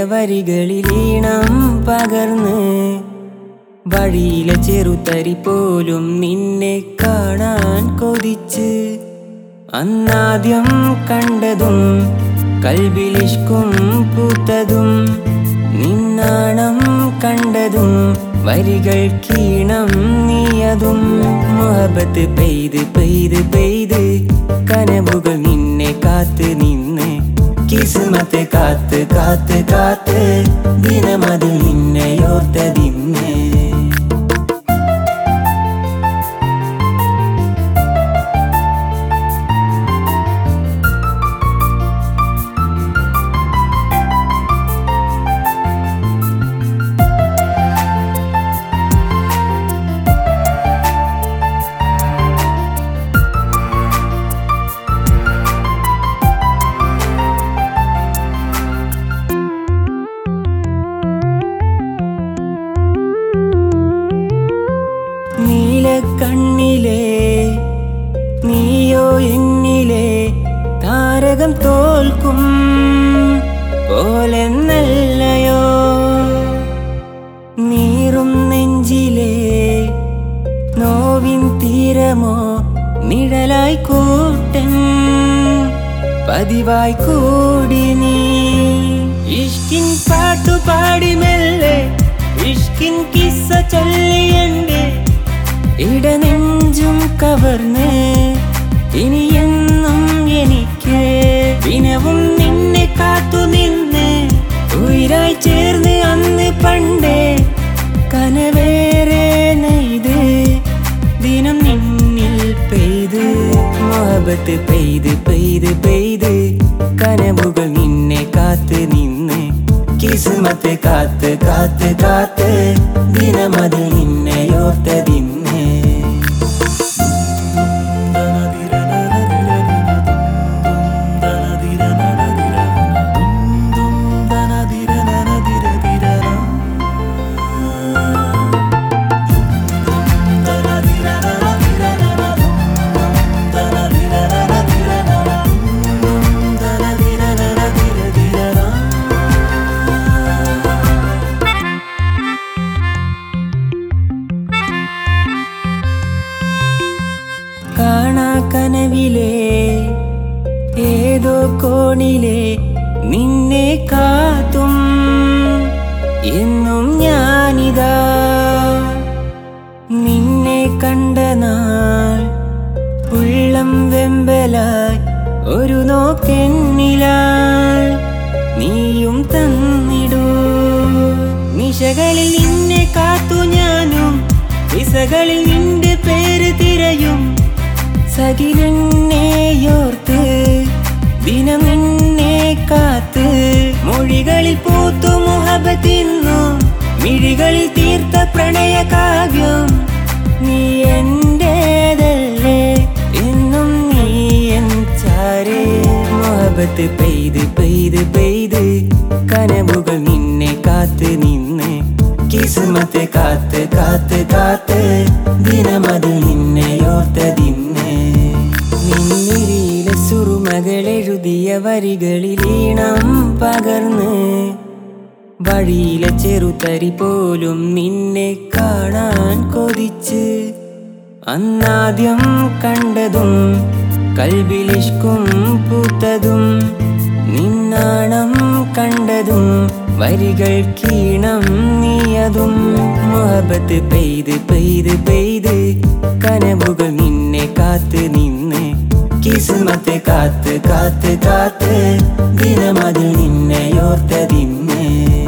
വരികളിൽ ഈണം പകർന്ന് വഴിയിലെ ചെറുതരി പോലും നിന്നെ കാണാൻ കൊതിച്ച് അന്നാദ്യം കണ്ടതും കൽബിലിഷ്കും പൂത്തതും നിന്നാണം കണ്ടതും വരികൾ കീണം നീയതും മുഹബത്ത് പെയ്ത് പെയ്ത് പെയ്ത് കനവുകൾ നിന്നെ കാത്ത് നിന്ന് കിസ്മത്ത് കാത്ത് കാത്ത് കാത്ത് ദിനമത് നിന്നെയോർത്തതിന്ന് നീലക്കണ്ണിലെ നീയോ എന്നിലെ താരകം തോൽക്കും പോലെ നല്ലയോ നീറും നെഞ്ചിലെ നോവിൻ തീരമോ നിഴലായി കൂട്ടൻ പതിവായി കൂടി നീ ഇഷ്കിൻ പാട്ടുപാടി മെല്ലെ ഇഷ്കിൻ കിസ്സ ചൊല്ലിയന്റെ ഇടനെഞ്ചും കവർന്ന് ഇനി എന്നും എനിക്ക് ദിനവും നിന്നെ കാത്തു നിന്ന് ഉയരായി ചേർന്ന് അന്ന് പണ്ടേ കനവേറെ നെയ്ത് ദിനം നിന്നിൽ പെയ്ത് മുഹബത്ത് പെയ്ത് പെയ്ത് പെയ്ത് കനവുകൾ നിന്നെ കാത്ത് നിന്ന് കിസ്മത്ത് കാത്ത് കാത്ത് കാത്ത് ദിനമത് നിന്നെയോർത്തതിന്ന് കാണാ കനവിലെ ഏതോ കോണിലെ നിന്നെ കാത്തും എന്നും ഞാനിതാ നിന്നെ കണ്ട നാൾ ഉള്ളം വെമ്പലായി ഒരു നോക്കെന്നിലാൽ നീയും തന്നിടൂ നിശകളിൽ നിന്നെ കാത്തു ഞാനും ദിശകളിൽ നിന്റെ പേര് തിരയും സകിലെന്നെയോർത്ത് ദിനം നിന്നെ കാത്ത് മൊഴികളിൽ പൂത്തു മുഹബത്തിന്നു മിഴികളിൽ തീർത്ത പ്രണയ കാവ്യം നീ എന്റേതല്ലേ എന്നും നീ എൻ ചാരേ മുഹബത്ത് പെയ്ത് പെയ്ത് പെയ്ത് കനവുകൾ നിന്നെ കാത്ത് നിന്ന് കിസ്മത്ത് കാത്ത് കാത്ത് കാത്ത് ദിനമത് നിന്നെയോർത്തതിന്ന് നിന്നിരിയിലെ സുറുമകൾ എഴുതിയ വരികളിൽ ഈണം പകർന്ന് വഴിയിലെ ചെറുതരി പോലും നിന്നെ കാണാൻ കൊതിച്ച് അന്നാദ്യം കണ്ടതും കൽബിലിഷ്കും പൂത്തതും നിന്നാണം കണ്ടതും വരികൾ കീണം നീയതും മുഹബത്ത് പെയ്ത് പെയ്ത് പെയ്ത് കനവുകൾ നിന്നെ കാത്ത് നിന്ന് കിസ്മത്ത് കാത്ത് കാത്ത് കാത്ത് ദിനമതിൽ നിന്നെയോർത്തതിന്ന്